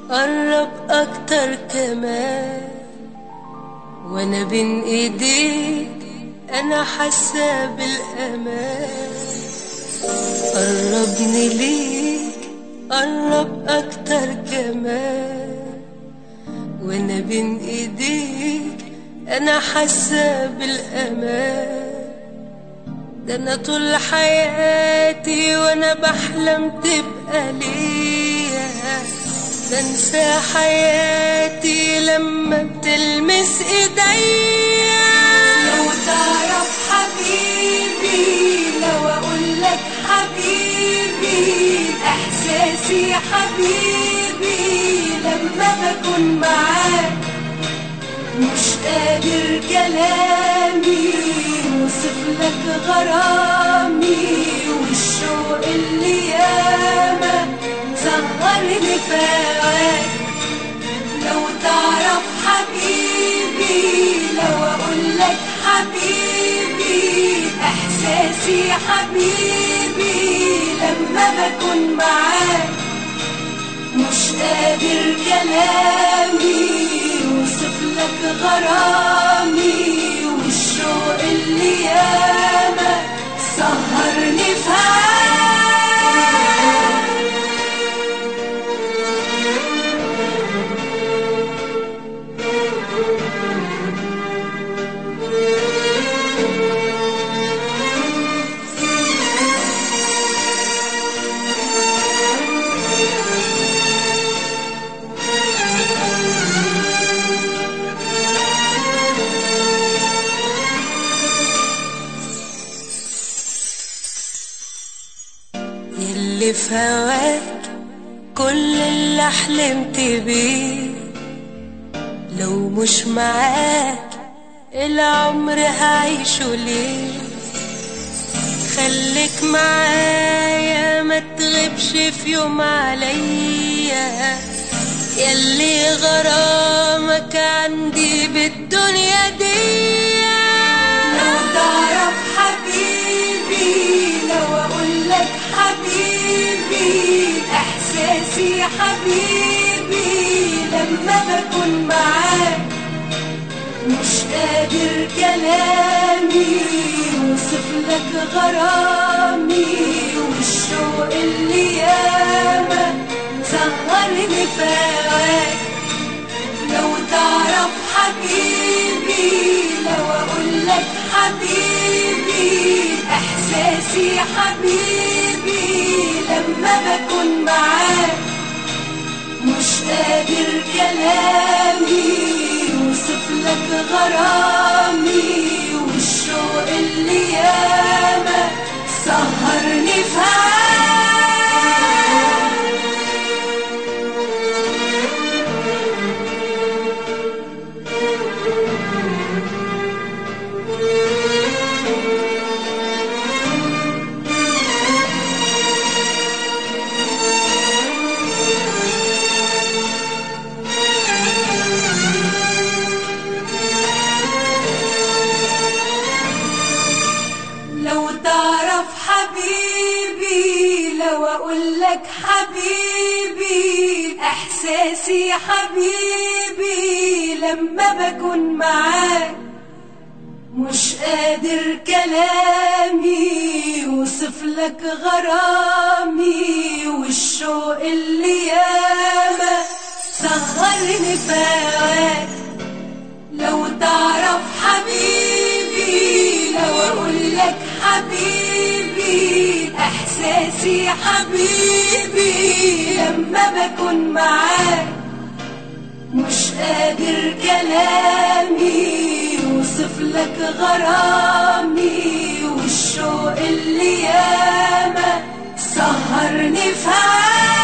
قرب اكتر كمان وانا بين ايديك انا حاسه بالامان قربني ليك قرب اكتر كمان وانا بين ايديك انا حاسه بالامان ده انا طول حياتي وانا بحلم تبقى ليا بنسى حياتي لما بتلمس ايديا لو تعرف حبيبي لو اقول لك حبيبي احساسي حبيبي لما بكون معاك مش قادر كلامي وصف لك غرامي والشوق اللي ياما سهرني في هواك لو تعرف حبيبي لو اقول لك حبيبي احساسي حبيبي لما بكون معاك مش قادر كلامي وصف لك غرامي والشوق اللي ياما سهرني في هواك يلي في هواك كل اللي حلمت بيه لو مش معاك العمر هعيشه ليه خليك معايا ما تغيبش في يوم عليا يلي غرامك عندي بالدنيا دي لو تعرف حبيبي لو اقول لك حبيبي احساسي حبيبي لما بكون معاك مش قادر كلامي وصف لك غرامي والشوق اللي ياما سهرني في هواك لو تعرف حبيبي لو اقول لك حبيبي احساسي حبيبي لما بكون معاك مش قادر كلامي وصف لك غرامي والشوق اللي ياما سهرني في هواك لو تعرف حبيبي لو اقول لك حبيبي احساسي حبيبي لما بكون معاك مش قادر كلامي وصف لك غرامي والشوق اللي ياما سهرني في هواك لو تعرف حبيبي لو اقول لك حبيبي احساسي حبيبي لما بكون معاك مش قادر كلامي وصف لك غرامي والشوق اللي ياما سهرني في هواك